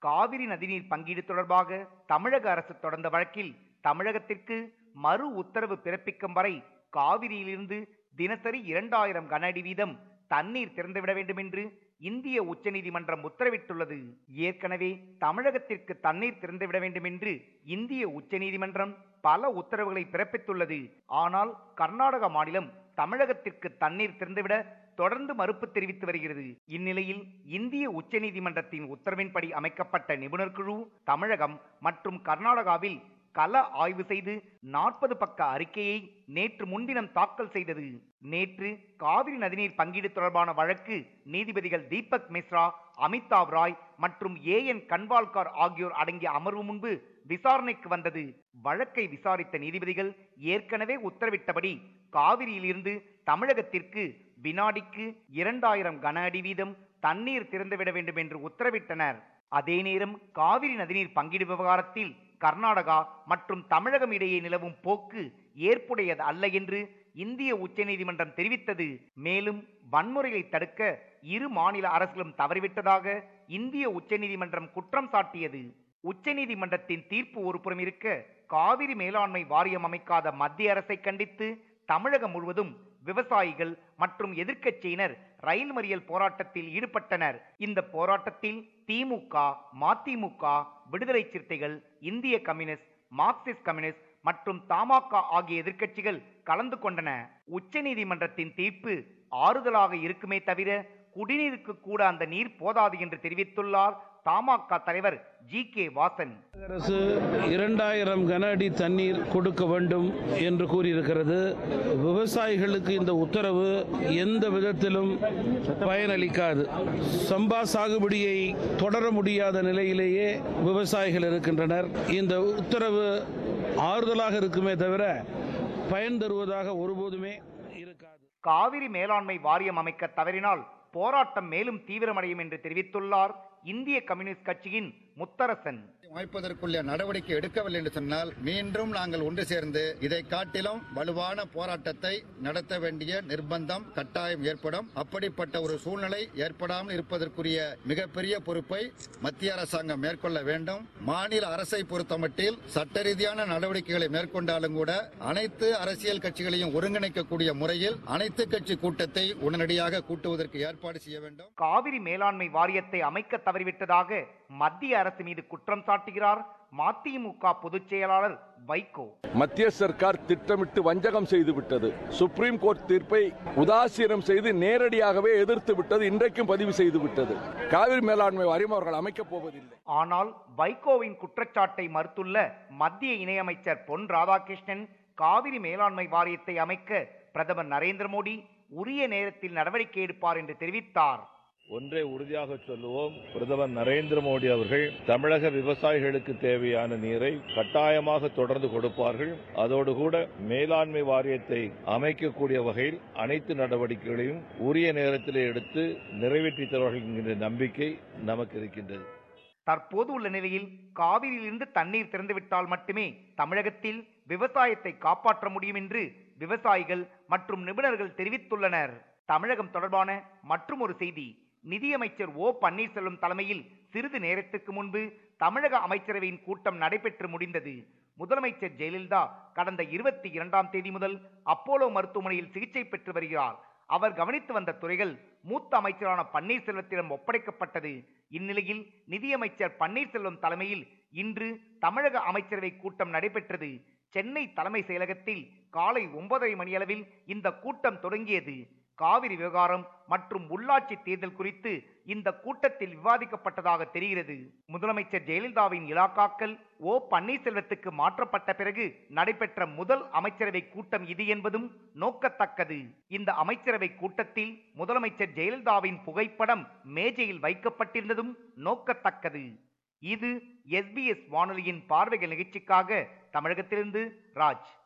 காவிரி நதிநீர் பங்கீடு தொடர்பாக தமிழக அரசு தொடர்ந்த வழக்கில் தமிழகத்திற்கு மறு உத்தரவு பிறப்பிக்கும் வரை காவிரியிலிருந்து தினசரி இரண்டாயிரம் கன அடி வீதம் தண்ணீர் திறந்துவிட வேண்டும் என்று இந்திய உச்சநீதிமன்றம் உத்தரவிட்டுள்ளது ஏற்கனவே தமிழகத்திற்கு தண்ணீர் திறந்துவிட வேண்டும் என்று இந்திய உச்சநீதிமன்றம் பல உத்தரவுகளை பிறப்பித்துள்ளது ஆனால் கர்நாடக மாநிலம் தமிழகத்திற்கு தண்ணீர் திறந்துவிட தொடர்ந்து மறுப்பு தெரிவித்து வருகிறது இந்நிலையில் இந்திய உச்சநீதிமன்றத்தின் உத்தரவின்படி அமைக்கப்பட்ட நிபுணர் குழு தமிழகம் மற்றும் கர்நாடகாவில் கள ஆய்வு செய்து நாற்பது பக்க அறிக்கையை நேற்று முன்தினம் தாக்கல் செய்தது நேற்று காவிரி நதிநீர் பங்கீடு தொடர்பான வழக்கு நீதிபதிகள் தீபக் மிஸ்ரா அமிதாப் ராய் மற்றும் ஏ என் கன்வால்கார் ஆகியோர் அடங்கிய அமர்வு முன்பு விசாரணைக்கு வந்தது வழக்கை விசாரித்த நீதிபதிகள் ஏற்கனவே உத்தரவிட்டபடி காவிரியிலிருந்து தமிழகத்திற்கு வினாடிக்கு இரண்டாயிரம் கன அடி வீதம் தண்ணீர் திறந்துவிட வேண்டும் என்று உத்தரவிட்டனர் அதே நேரம் காவிரி நதிநீர் பங்கீடு விவகாரத்தில் கர்நாடகா மற்றும் தமிழகம் இடையே நிலவும் போக்கு ஏற்புடையது அல்ல என்று இந்திய உச்சநீதிமன்றம் தெரிவித்தது மேலும் வன்முறையை தடுக்க இரு மாநில அரசுகளும் தவறிவிட்டதாக இந்திய உச்சநீதிமன்றம் குற்றம் சாட்டியது உச்சநீதிமன்றத்தின் தீர்ப்பு ஒருபுறம் இருக்க காவிரி மேலாண்மை வாரியம் அமைக்காத மத்திய அரசை கண்டித்து தமிழகம் முழுவதும் விவசாயிகள் மற்றும் எதிர்க்கட்சியினர் ரயில் மறியல் போராட்டத்தில் ஈடுபட்டனர் இந்த போராட்டத்தில் திமுக மதிமுக விடுதலை சிறுத்தைகள் இந்திய கம்யூனிஸ்ட் மார்க்சிஸ்ட் கம்யூனிஸ்ட் மற்றும் தமாக ஆகிய எதிர்க்கட்சிகள் கலந்து கொண்டன உச்சநீதிமன்றத்தின் தீர்ப்பு ஆறுதலாக இருக்குமே தவிர குடிநீருக்கு கூட அந்த நீர் போதாது என்று தெரிவித்துள்ளார் தமாக தலைவர் ஜி கே வாசன் அரசு இரண்டாயிரம் கன அடி தண்ணீர் கொடுக்க வேண்டும் என்று கூறியிருக்கிறது விவசாயிகளுக்கு இந்த உத்தரவு எந்த விதத்திலும் பயனளிக்காது சம்பா சாகுபடியை தொடர முடியாத நிலையிலேயே விவசாயிகள் இருக்கின்றனர் இந்த உத்தரவு ஆறுதலாக இருக்குமே தவிர பயன் தருவதாக ஒருபோதுமே இருக்காது காவிரி மேலாண்மை வாரியம் அமைக்க தவறினால் போராட்டம் மேலும் தீவிரமடையும் என்று தெரிவித்துள்ளார் இந்திய கம்யூனிஸ்ட் கட்சியின் முத்தரசன் அமைப்பதற்குள்ள நடவடிக்கை எடுக்கவில்லை என்று சொன்னால் மீண்டும் நாங்கள் ஒன்று சேர்ந்து இதை காட்டிலும் வலுவான போராட்டத்தை நடத்த வேண்டிய நிர்பந்தம் கட்டாயம் ஏற்படும் அப்படிப்பட்ட ஒரு சூழ்நிலை ஏற்படாமல் இருப்பதற்குரிய மிகப்பெரிய பொறுப்பை மத்திய அரசாங்கம் மேற்கொள்ள வேண்டும் மாநில அரசை பொறுத்தமட்டில் சட்ட ரீதியான நடவடிக்கைகளை மேற்கொண்டாலும் கூட அனைத்து அரசியல் கட்சிகளையும் ஒருங்கிணைக்கக்கூடிய முறையில் அனைத்து கட்சி கூட்டத்தை உடனடியாக கூட்டுவதற்கு ஏற்பாடு செய்ய வேண்டும் காவிரி மேலாண்மை வாரியத்தை அமைக்க தவறிவிட்டதாக மத்திய அரசு மீது குற்றம் சாட்டுகிறார் மதிமுக பொதுச் செயலாளர் வைகோ மத்திய சர்க்கார் திட்டமிட்டு வஞ்சகம் செய்து விட்டது சுப்ரீம் கோர்ட் தீர்ப்பை உதாசீனம் செய்து நேரடியாகவே எதிர்த்து விட்டது இன்றைக்கும் பதிவு செய்து விட்டது காவிரி மேலாண்மை வாரியம் அவர்கள் அமைக்கப் போவதில்லை ஆனால் வைகோவின் குற்றச்சாட்டை மறுத்துள்ள மத்திய இணையமைச்சர் பொன் ராதாகிருஷ்ணன் காவிரி மேலாண்மை வாரியத்தை அமைக்க பிரதமர் நரேந்திர மோடி உரிய நேரத்தில் நடவடிக்கை எடுப்பார் என்று தெரிவித்தார் ஒன்றை உறுதியாக சொல்லுவோம் பிரதமர் நரேந்திர மோடி அவர்கள் தமிழக விவசாயிகளுக்கு தேவையான நீரை கட்டாயமாக தொடர்ந்து கொடுப்பார்கள் அதோடு கூட மேலாண்மை வாரியத்தை அமைக்கக்கூடிய வகையில் அனைத்து நடவடிக்கைகளையும் உரிய நேரத்தில் எடுத்து நிறைவேற்றி தருவார்கள் என்கின்ற நம்பிக்கை நமக்கு இருக்கின்றது தற்போது உள்ள நிலையில் காவிரியிலிருந்து தண்ணீர் திறந்துவிட்டால் மட்டுமே தமிழகத்தில் விவசாயத்தை காப்பாற்ற முடியும் என்று விவசாயிகள் மற்றும் நிபுணர்கள் தெரிவித்துள்ளனர் தமிழகம் தொடர்பான மற்றும் ஒரு செய்தி நிதியமைச்சர் ஓ பன்னீர்செல்வம் தலைமையில் சிறிது நேரத்துக்கு முன்பு தமிழக அமைச்சரவையின் கூட்டம் நடைபெற்று முடிந்தது முதலமைச்சர் ஜெயலலிதா கடந்த இருபத்தி இரண்டாம் தேதி முதல் அப்போலோ மருத்துவமனையில் சிகிச்சை பெற்று வருகிறார் அவர் கவனித்து வந்த துறைகள் மூத்த அமைச்சரான பன்னீர்செல்வத்திடம் ஒப்படைக்கப்பட்டது இந்நிலையில் நிதியமைச்சர் பன்னீர்செல்வம் தலைமையில் இன்று தமிழக அமைச்சரவை கூட்டம் நடைபெற்றது சென்னை தலைமை செயலகத்தில் காலை ஒன்பதரை மணியளவில் இந்த கூட்டம் தொடங்கியது காவிரி விவகாரம் மற்றும் உள்ளாட்சி தேர்தல் குறித்து இந்த கூட்டத்தில் விவாதிக்கப்பட்டதாக தெரிகிறது முதலமைச்சர் ஜெயலலிதாவின் இலாக்காக்கள் ஓ பன்னீர்செல்வத்துக்கு மாற்றப்பட்ட பிறகு நடைபெற்ற முதல் அமைச்சரவை கூட்டம் இது என்பதும் நோக்கத்தக்கது இந்த அமைச்சரவை கூட்டத்தில் முதலமைச்சர் ஜெயலலிதாவின் புகைப்படம் மேஜையில் வைக்கப்பட்டிருந்ததும் நோக்கத்தக்கது இது எஸ்பிஎஸ் வானொலியின் பார்வைகள் நிகழ்ச்சிக்காக தமிழகத்திலிருந்து ராஜ்